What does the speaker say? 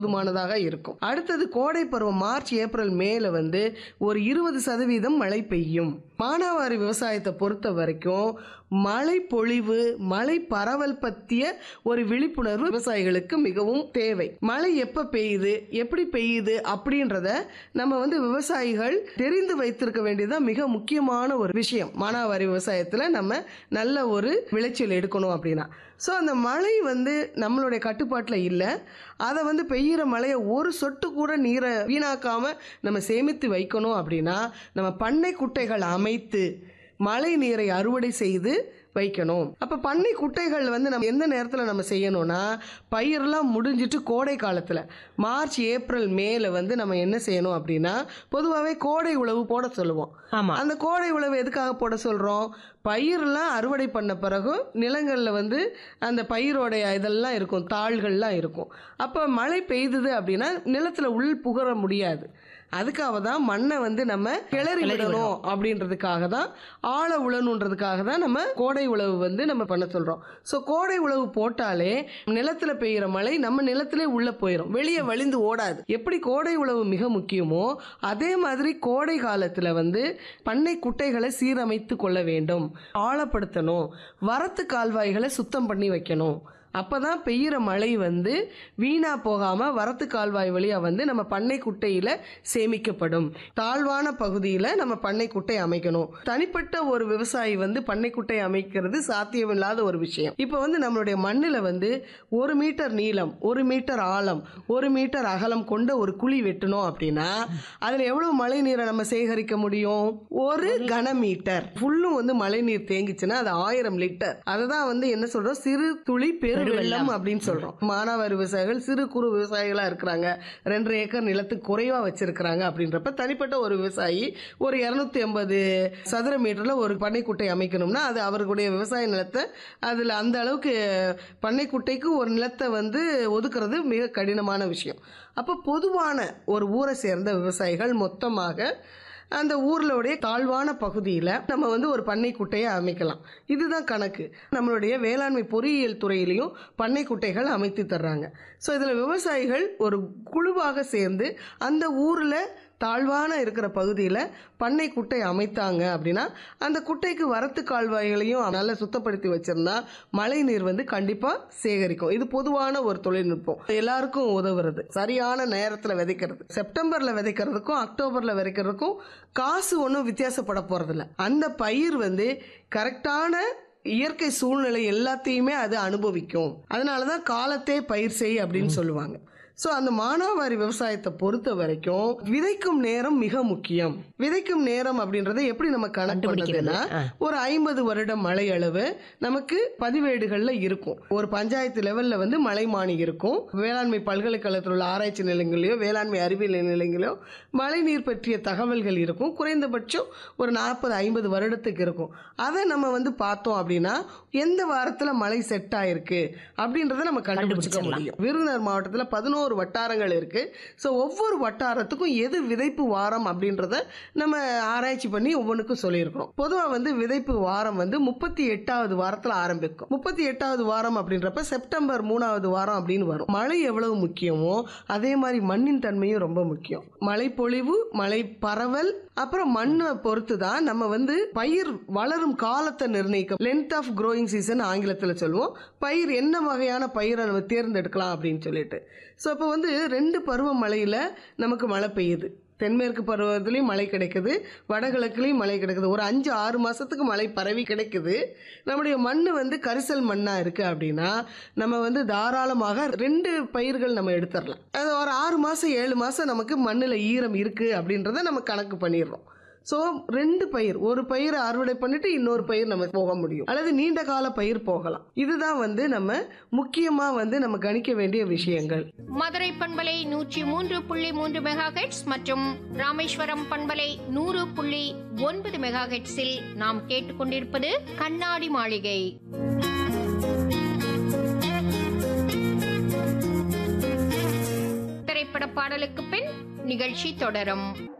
போதுமானதாக இருக்கும் அடுத்தது கோடை பருவம் மார்ச் ஏப்ரல் மேல வந்து ஒரு இருபது சதவீதம் மழை பெய்யும் மானாவாரி விவசாயத்தை பொறுத்த வரைக்கும் மழை பொழிவு மழை பரவல் பற்றிய ஒரு விழிப்புணர்வு விவசாயிகளுக்கு மிகவும் தேவை மழை எப்போ பெய்யுது எப்படி பெய்யுது அப்படின்றத நம்ம வந்து விவசாயிகள் தெரிந்து வைத்திருக்க வேண்டியதுதான் மிக முக்கியமான ஒரு விஷயம் மானாவாரி விவசாயத்தில் நம்ம நல்ல ஒரு விளைச்சல் எடுக்கணும் அப்படின்னா ஸோ அந்த மழை வந்து நம்மளுடைய கட்டுப்பாட்டில் இல்லை அதை வந்து பெய்கிற மழையை ஒரு சொட்டு கூட நீரை வீணாக்காமல் நம்ம சேமித்து வைக்கணும் அப்படின்னா நம்ம பண்ணை குட்டைகள் அமைத்து மழை நீரை அறுவடை செய்து வைக்கணும் அப்போ பண்ணை குட்டைகள் வந்து நம்ம எந்த நேரத்தில் நம்ம செய்யணும்னா பயிரெல்லாம் முடிஞ்சிட்டு கோடை காலத்தில் மார்ச் ஏப்ரல் மேல வந்து நம்ம என்ன செய்யணும் அப்படின்னா பொதுவாகவே கோடை உழவு போட சொல்லுவோம் ஆமா அந்த கோடை உழவு எதுக்காக போட சொல்கிறோம் பயிரெல்லாம் அறுவடை பண்ண பிறகு நிலங்களில் வந்து அந்த பயிரோடைய இதெல்லாம் இருக்கும் தாள்கள்லாம் இருக்கும் அப்போ மழை பெய்யுது அப்படின்னா நிலத்தில் உள் புகர முடியாது அதுக்காக தான் மண்ணை வந்து நம்ம கிளறி விடணும் அப்படின்றதுக்காக தான் ஆழ உழணுன்றதுக்காக தான் நம்ம கோடை உழவு வந்து நம்ம பண்ண சொல்கிறோம் ஸோ கோடை உழவு போட்டாலே நிலத்தில் பெய்கிற மழை நம்ம நிலத்திலே உள்ளே போயிடும் வெளியே வழிந்து ஓடாது எப்படி கோடை உழவு மிக முக்கியமோ அதே மாதிரி கோடை காலத்தில் வந்து பண்ணை குட்டைகளை சீரமைத்து கொள்ள வேண்டும் ஆழப்படுத்தணும் வரத்து கால்வாய்களை சுத்தம் பண்ணி வைக்கணும் அப்பதான் பெய்கிற மழை வந்து வீணா போகாம வரத்து கால்வாய் வழியா வந்து நம்ம பண்ணை குட்டையில சேமிக்கப்படும் தாழ்வான பகுதியில நம்ம பண்ணை குட்டை அமைக்கணும் தனிப்பட்ட ஒரு விவசாயி வந்து பண்ணை குட்டை அமைக்கிறது சாத்தியமில்லாத ஒரு விஷயம் இப்போ வந்து நம்மளுடைய மண்ணில் வந்து ஒரு மீட்டர் நீளம் ஒரு மீட்டர் ஆழம் ஒரு மீட்டர் அகலம் கொண்ட ஒரு குழி வெட்டணும் அப்படின்னா அதில் எவ்வளவு மழை நீரை நம்ம சேகரிக்க முடியும் ஒரு கன மீட்டர் ஃபுல்லும் வந்து மழை நீர் தேங்கிச்சுன்னா அது ஆயிரம் லிட்டர் அதை தான் வந்து என்ன சொல்றோம் சிறு துளி பெரு வெள்ளம் அப்படின்னு சொல்றோம் மானாவாரி விவசாயிகள் சிறு குறு விவசாயிகளா இருக்கிறாங்க ரெண்டரை ஏக்கர் நிலத்துக்கு குறைவா வச்சிருக்கிறாங்க அப்படின்றப்ப தனிப்பட்ட ஒரு விவசாயி ஒரு இரநூத்தி ஐம்பது சதுர மீட்டர்ல ஒரு பண்ணைக்குட்டை அமைக்கணும்னா அது அவர்களுடைய விவசாய நிலத்தை அதுல அந்த அளவுக்கு பண்ணைக்குட்டைக்கு ஒரு நிலத்தை வந்து ஒதுக்குறது மிக கடினமான விஷயம் அப்போ பொதுவான ஒரு ஊரை சேர்ந்த விவசாயிகள் மொத்தமாக அந்த ஊர்லோடைய தாழ்வான பகுதியில் நம்ம வந்து ஒரு பண்ணை குட்டையை அமைக்கலாம் இதுதான் கணக்கு நம்மளுடைய வேளாண்மை பொறியியல் துறையிலையும் பண்ணை குட்டைகள் அமைத்து தர்றாங்க ஸோ இதில் விவசாயிகள் ஒரு குழுவாக சேர்ந்து அந்த ஊரில் தாழ்வான இருக்கிற பகுதியில் பண்ணை குட்டை அமைத்தாங்க அப்படின்னா அந்த குட்டைக்கு வரத்து கால்வாய்களையும் நல்லா சுத்தப்படுத்தி வச்சிருந்தா மழை நீர் வந்து கண்டிப்பாக சேகரிக்கும் இது பொதுவான ஒரு தொழில்நுட்பம் எல்லாருக்கும் உதவுறது சரியான நேரத்தில் விதைக்கிறது செப்டம்பரில் விதைக்கிறதுக்கும் அக்டோபரில் விதைக்கிறதுக்கும் காசு ஒன்றும் வித்தியாசப்பட போகிறதில்ல அந்த பயிர் வந்து கரெக்டான இயற்கை சூழ்நிலை எல்லாத்தையுமே அது அனுபவிக்கும் அதனால தான் காலத்தே பயிர் செய் அப்படின்னு சொல்லுவாங்க ஸோ அந்த மானாவாரி விவசாயத்தை பொறுத்த வரைக்கும் விதைக்கும் நேரம் மிக முக்கியம் விதைக்கும் நேரம் அப்படின்றத எப்படி நம்ம கணக்கு கண்டுபிடிக்கிறது பண்ணுறதுன்னா ஆ. ஒரு ஐம்பது வருடம் மழை அளவு நமக்கு பதிவேடுகளில் இருக்கும் ஒரு பஞ்சாயத்து லெவலில் வந்து மலைமானி இருக்கும் வேளாண்மை பல்கலைக்கழகத்தில் உள்ள ஆராய்ச்சி நிலையங்களையோ வேளாண்மை அறிவியல் நிலையங்களையோ மழைநீர் பற்றிய தகவல்கள் இருக்கும் குறைந்தபட்சம் ஒரு நாற்பது ஐம்பது வருடத்துக்கு இருக்கும் அதை நம்ம வந்து பார்த்தோம் அப்படின்னா எந்த வாரத்தில் மழை செட் ஆயிருக்கு அப்படின்றத நம்ம கண்டுபிடிச்சிக்க கண்டுபிடிச்சிடலாம். முடியும் விருதுநகர் மாவட்டத்தில் பதினோரு வட்டாரங்கள் இருக்கு ஸோ ஒவ்வொரு வட்டாரத்துக்கும் எது விதைப்பு வாரம் அப்படின்றத நம்ம ஆராய்ச்சி பண்ணி ஒவ்வொன்றுக்கும் சொல்லியிருக்கிறோம் பொதுவாக வந்து விதைப்பு வாரம் வந்து முப்பத்தி எட்டாவது வாரத்தில் ஆரம்பிக்கும் முப்பத்தி எட்டாவது வாரம் அப்படின்றப்ப செப்டம்பர் மூணாவது வாரம் அப்படின்னு வரும் மழை எவ்வளவு முக்கியமோ அதே மாதிரி மண்ணின் தன்மையும் ரொம்ப முக்கியம் மழை பொழிவு மழை பரவல் அப்புறம் மண்ணை பொறுத்து தான் நம்ம வந்து பயிர் வளரும் காலத்தை நிர்ணயிக்கும் லென்த் ஆஃப் க்ரோயிங் சீசன் ஆங்கிலத்தில் சொல்லுவோம் பயிர் என்ன வகையான பயிரை நம்ம தேர்ந்தெடுக்கலாம் அப்படின்னு சொல்லிட்டு ஸோ இப்போ வந்து ரெண்டு பருவமழையில் நமக்கு மழை பெய்யுது தென்மேற்கு பருவத்துலேயும் மழை கிடைக்குது வடகிழக்குலேயும் மழை கிடைக்குது ஒரு அஞ்சு ஆறு மாதத்துக்கு மழை பரவி கிடைக்குது நம்முடைய மண் வந்து கரிசல் மண்ணாக இருக்குது அப்படின்னா நம்ம வந்து தாராளமாக ரெண்டு பயிர்கள் நம்ம எடுத்துடலாம் அது ஒரு ஆறு மாதம் ஏழு மாதம் நமக்கு மண்ணில் ஈரம் இருக்குது அப்படின்றத நம்ம கணக்கு பண்ணிடுறோம் ஸோ ரெண்டு பயிர் ஒரு பயிரை அறுவடை பண்ணிட்டு இன்னொரு பயிர் நம்ம போக முடியும் அல்லது நீண்ட கால பயிர் போகலாம் இதுதான் வந்து நம்ம முக்கியமாக வந்து நம்ம கணிக்க வேண்டிய விஷயங்கள் மதுரை பண்பலை நூற்றி மூன்று புள்ளி மூன்று மெகா மற்றும் ராமேஸ்வரம் பண்பலை நூறு புள்ளி ஒன்பது மெகா ஹெட்ஸில் நாம் கேட்டுக்கொண்டிருப்பது கண்ணாடி மாளிகை திரைப்பட பாடலுக்கு பின் நிகழ்ச்சி தொடரும்